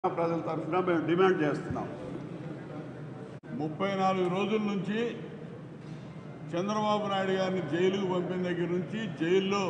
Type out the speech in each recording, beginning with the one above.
ప్రజల తరఫున మేము డిమాండ్ చేస్తున్నాం ముప్పై నాలుగు రోజుల నుంచి చంద్రబాబు నాయుడు గారిని జైలుకు పంపిన దగ్గర నుంచి జైల్లో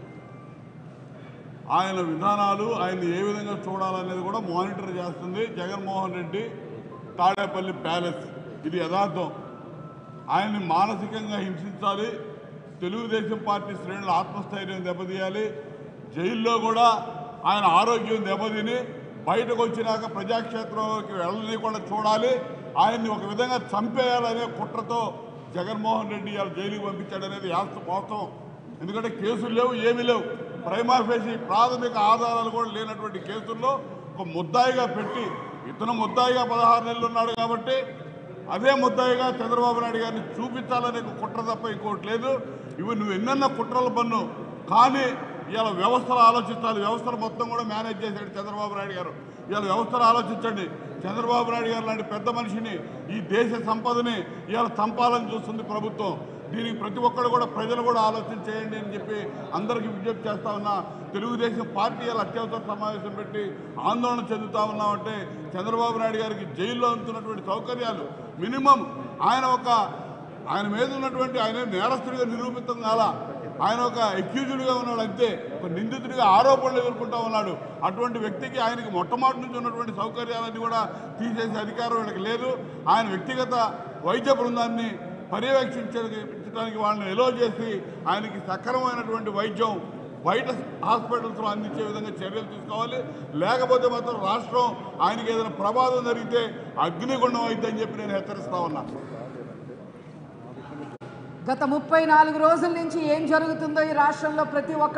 ఆయన విధానాలు ఆయన ఏ విధంగా చూడాలనేది కూడా మానిటర్ చేస్తుంది జగన్మోహన్ రెడ్డి తాడేపల్లి ప్యాలెస్ ఇది యథార్థం ఆయన్ని మానసికంగా హింసించాలి తెలుగుదేశం పార్టీ శ్రేణుల ఆత్మస్థైర్యం దెబ్బతీయాలి జైల్లో కూడా ఆయన ఆరోగ్యం దెబ్బతిని బయటకు వచ్చినాక ప్రజాక్షేత్రంలోకి వెళ్ళనీయకుండా చూడాలి ఆయన్ని ఒక విధంగా చంపేయాలనే కుట్రతో జగన్మోహన్ రెడ్డి ఇవాళ జైలుకి పంపించాడనేది యాస్త మోసం ఎందుకంటే కేసులు లేవు ఏమీ లేవు ప్రైమాఫేసి ప్రాథమిక ఆధారాలు కూడా లేనటువంటి కేసుల్లో ఒక ముద్దాయిగా పెట్టి ఇతను ముద్దాయిగా పదహారు నెలలు ఉన్నాడు కాబట్టి అదే ముద్దాయిగా చంద్రబాబు నాయుడు గారిని చూపించాలనే ఒక కుట్ర తప్ప ఇంకోటి లేదు ఇవి నువ్వు ఎన్నెన్న కుట్రలు పన్ను కానీ ఇవాళ వ్యవస్థలు ఆలోచించాలి వ్యవస్థలు మొత్తం కూడా మేనేజ్ చేశాడు చంద్రబాబు నాయుడు గారు ఇవాళ వ్యవస్థలు ఆలోచించండి చంద్రబాబు నాయుడు గారు లాంటి పెద్ద మనిషిని ఈ దేశ సంపదని ఇవాళ చంపాలని చూస్తుంది ప్రభుత్వం దీనికి ప్రతి ఒక్కరు కూడా ప్రజలు కూడా ఆలోచన చేయండి అని చెప్పి అందరికీ విజ్ఞప్తి చేస్తా ఉన్నా తెలుగుదేశం పార్టీ ఇలా అత్యవసర సమావేశం పెట్టి ఆందోళన చెందుతా ఉన్నామంటే చంద్రబాబు నాయుడు గారికి జైల్లో అందుతున్నటువంటి సౌకర్యాలు మినిమం ఆయన ఒక ఆయన మీద ఉన్నటువంటి ఆయన నేరస్తుడిగా నిరూపితం కాలా ఆయన ఒక అక్యూజుడ్గా ఉన్నాడు అంతే ఒక నిందితుడిగా ఆరోపణలు ఎదుర్కొంటా ఉన్నాడు అటువంటి వ్యక్తికి ఆయనకి మొట్టమొదటి నుంచి ఉన్నటువంటి సౌకర్యాలన్నీ కూడా తీసేసే అధికారం వీళ్ళకి లేదు ఆయన వ్యక్తిగత వైద్య బృందాన్ని పర్యవేక్షించడానికి వాళ్ళని ఎలో చేసి ఆయనకి సక్రమమైనటువంటి వైద్యం బయట హాస్పిటల్స్లో అందించే విధంగా చర్యలు తీసుకోవాలి లేకపోతే మాత్రం రాష్ట్రం ఆయనకి ఏదైనా ప్రమాదం జరిగితే అగ్నిగుండం అయిద్దని చెప్పి నేను హెచ్చరిస్తా ఉన్నా గత ముప్పై నాలుగు రోజుల నుంచి ఏం జరుగుతుందో ఈ రాష్ట్రంలో ప్రతి ఒక్క